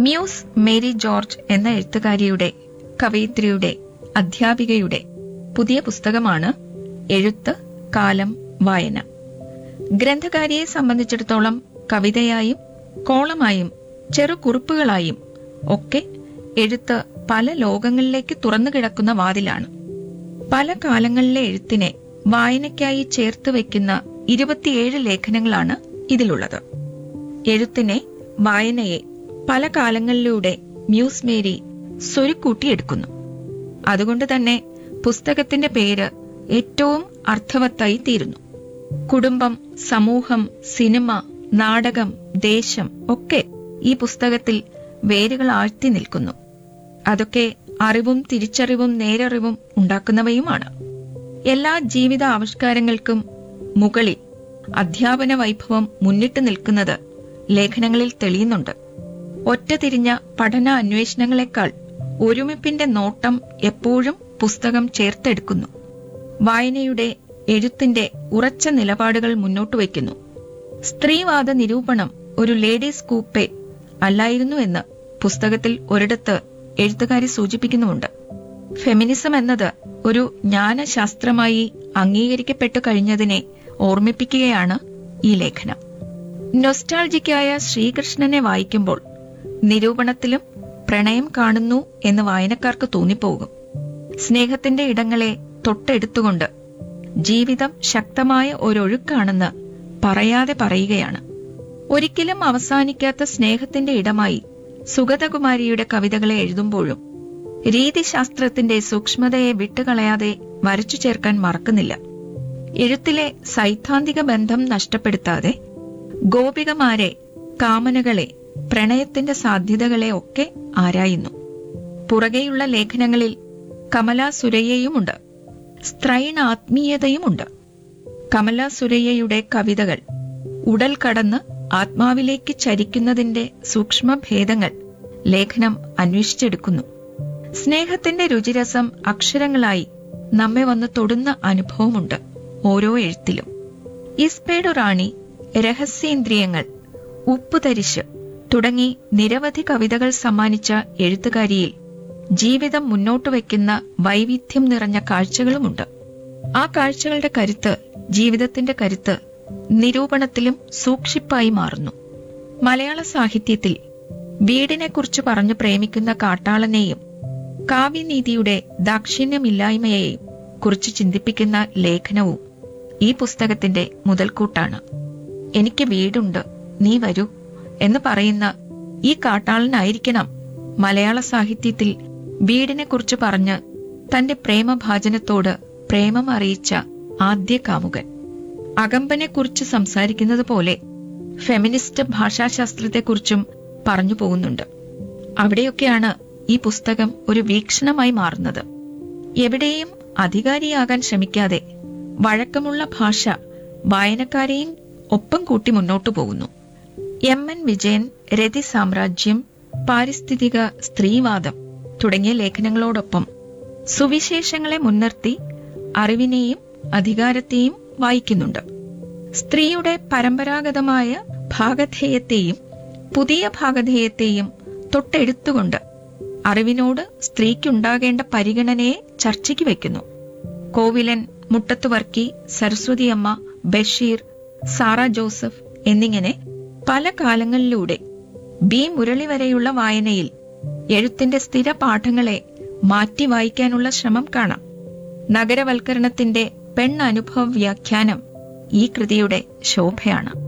muse Mary George എന്ന എഴുത്തുകാരിയുടെ കവയിത്രിയുടെ അധ്യാപികയുടെ പുതിയ പുസ്തകമാണ് എഴുത്ത് കാലം വായന ഗ്രന്ഥകാരിയെ സംബന്ധിച്ചിടത്തോളം കവിതയായും കോളമായും ചെറുകുറിപ്പുകളായും ഒക്കെ എഴുത്ത് പല ലോകങ്ങളിലേക്ക് തുറന്നു കിടക്കുന്ന വാതിലാണ് പല കാലങ്ങളിലെ എഴുത്തിനെ വായനയ്ക്കായി ചേർത്ത് വയ്ക്കുന്ന ഇരുപത്തിയേഴ് ലേഖനങ്ങളാണ് ഇതിലുള്ളത് എഴുത്തിനെ വായനയെ പല കാലങ്ങളിലൂടെ മ്യൂസ് മേരി സ്വരുക്കൂട്ടിയെടുക്കുന്നു അതുകൊണ്ട് തന്നെ പുസ്തകത്തിന്റെ പേര് ഏറ്റവും അർത്ഥവത്തായി തീരുന്നു കുടുംബം സമൂഹം സിനിമ നാടകം ദേശം ഒക്കെ ഈ പുസ്തകത്തിൽ വേരുകൾ ആഴ്ത്തി നിൽക്കുന്നു അതൊക്കെ അറിവും തിരിച്ചറിവും നേരറിവും ഉണ്ടാക്കുന്നവയുമാണ് എല്ലാ ജീവിത ആവിഷ്കാരങ്ങൾക്കും മുകളിൽ അധ്യാപന വൈഭവം മുന്നിട്ട് നിൽക്കുന്നത് ലേഖനങ്ങളിൽ തെളിയുന്നുണ്ട് ഒറ്റതിരിഞ്ഞ പഠന അന്വേഷണങ്ങളെക്കാൾ ഒരുമിപ്പിന്റെ നോട്ടം എപ്പോഴും പുസ്തകം ചേർത്തെടുക്കുന്നു വായനയുടെ എഴുത്തിന്റെ ഉറച്ച നിലപാടുകൾ മുന്നോട്ട് വയ്ക്കുന്നു സ്ത്രീവാദ നിരൂപണം ഒരു ലേഡീസ് കൂപ്പെ അല്ലായിരുന്നു എന്ന് പുസ്തകത്തിൽ ഒരിടത്ത് എഴുത്തുകാരി സൂചിപ്പിക്കുന്നുമുണ്ട് ഫെമിനിസം എന്നത് ഒരു ജ്ഞാനശാസ്ത്രമായി അംഗീകരിക്കപ്പെട്ടു കഴിഞ്ഞതിനെ ഓർമ്മിപ്പിക്കുകയാണ് ഈ ലേഖനം നൊസ്റ്റാൾജിക്കായ ശ്രീകൃഷ്ണനെ വായിക്കുമ്പോൾ നിരൂപണത്തിലും പ്രണയം കാണുന്നു എന്ന് വായനക്കാർക്ക് തോന്നിപ്പോകും സ്നേഹത്തിന്റെ ഇടങ്ങളെ തൊട്ടെടുത്തുകൊണ്ട് ജീവിതം ശക്തമായ ഒരൊഴുക്കാണെന്ന് പറയാതെ പറയുകയാണ് ഒരിക്കലും അവസാനിക്കാത്ത സ്നേഹത്തിന്റെ ഇടമായി സുഗതകുമാരിയുടെ കവിതകളെ എഴുതുമ്പോഴും രീതിശാസ്ത്രത്തിന്റെ സൂക്ഷ്മതയെ വിട്ടുകളയാതെ വരച്ചു ചേർക്കാൻ മറക്കുന്നില്ല എഴുത്തിലെ സൈദ്ധാന്തിക ബന്ധം നഷ്ടപ്പെടുത്താതെ ഗോപികമാരെ കാമനകളെ പ്രണയത്തിന്റെ സാധ്യതകളെ ഒക്കെ ആരായുന്നു പുറകെയുള്ള ലേഖനങ്ങളിൽ കമല സുരയ്യയുമുണ്ട് സ്ത്രൈണ ആത്മീയതയുമുണ്ട് കമല സുരയ്യയുടെ കവിതകൾ ഉടൽ കടന്ന് ആത്മാവിലേക്ക് ചരിക്കുന്നതിന്റെ സൂക്ഷ്മഭേദങ്ങൾ ലേഖനം അന്വേഷിച്ചെടുക്കുന്നു സ്നേഹത്തിന്റെ രുചിരസം അക്ഷരങ്ങളായി നമ്മെ വന്ന് തൊടുന്ന അനുഭവമുണ്ട് ഓരോ എഴുത്തിലും ഇസ്പേഡു റാണി രഹസ്യേന്ദ്രിയങ്ങൾ ഉപ്പുതരിശ് തുടങ്ങി നിരവധി കവിതകൾ സമ്മാനിച്ച എഴുത്തുകാരിയിൽ ജീവിതം മുന്നോട്ട് വയ്ക്കുന്ന വൈവിധ്യം നിറഞ്ഞ കാഴ്ചകളുമുണ്ട് ആ കാഴ്ചകളുടെ കരുത്ത് ജീവിതത്തിന്റെ കരുത്ത് നിരൂപണത്തിലും സൂക്ഷിപ്പായി മാറുന്നു മലയാള സാഹിത്യത്തിൽ വീടിനെക്കുറിച്ച് പറഞ്ഞു പ്രേമിക്കുന്ന കാട്ടാളനെയും കാവ്യനീതിയുടെ ദാക്ഷിണ്യമില്ലായ്മയെയും കുറിച്ച് ചിന്തിപ്പിക്കുന്ന ലേഖനവും ഈ പുസ്തകത്തിന്റെ മുതൽക്കൂട്ടാണ് എനിക്ക് വീടുണ്ട് നീ വരൂ എന്ന് പറയുന്ന ഈ കാട്ടാളനായിരിക്കണം മലയാള സാഹിത്യത്തിൽ വീടിനെക്കുറിച്ച് പറഞ്ഞ് തന്റെ പ്രേമഭാജനത്തോട് പ്രേമം അറിയിച്ച ആദ്യ കാമുകൻ അകമ്പനെക്കുറിച്ച് സംസാരിക്കുന്നത് പോലെ ഫെമിനിസ്റ്റ് ഭാഷാശാസ്ത്രത്തെക്കുറിച്ചും പറഞ്ഞു പോകുന്നുണ്ട് അവിടെയൊക്കെയാണ് ഈ പുസ്തകം ഒരു വീക്ഷണമായി മാറുന്നത് എവിടെയും അധികാരിയാകാൻ ശ്രമിക്കാതെ വഴക്കമുള്ള ഭാഷ വായനക്കാരെയും ഒപ്പം കൂട്ടി മുന്നോട്ടു പോകുന്നു എം എൻ വിജയൻ രതി സാമ്രാജ്യം പാരിസ്ഥിതിക സ്ത്രീവാദം തുടങ്ങിയ ലേഖനങ്ങളോടൊപ്പം സുവിശേഷങ്ങളെ മുൻനിർത്തി അറിവിനെയും അധികാരത്തെയും വായിക്കുന്നുണ്ട് സ്ത്രീയുടെ പരമ്പരാഗതമായ ഭാഗധേയത്തെയും പുതിയ ഭാഗധേയത്തെയും തൊട്ടെടുത്തുകൊണ്ട് അറിവിനോട് സ്ത്രീക്കുണ്ടാകേണ്ട പരിഗണനയെ ചർച്ചയ്ക്ക് വയ്ക്കുന്നു കോവിലൻ മുട്ടത്തുവർക്കി സരസ്വതിയമ്മ ബഷീർ സാറ ജോസഫ് എന്നിങ്ങനെ പല കാലങ്ങളിലൂടെ ബി മുരളി വരെയുള്ള വായനയിൽ എഴുത്തിന്റെ സ്ഥിര പാഠങ്ങളെ മാറ്റി വായിക്കാനുള്ള ശ്രമം കാണാം നഗരവൽക്കരണത്തിന്റെ പെണ്ണനുഭവ വ്യാഖ്യാനം ഈ കൃതിയുടെ ശോഭയാണ്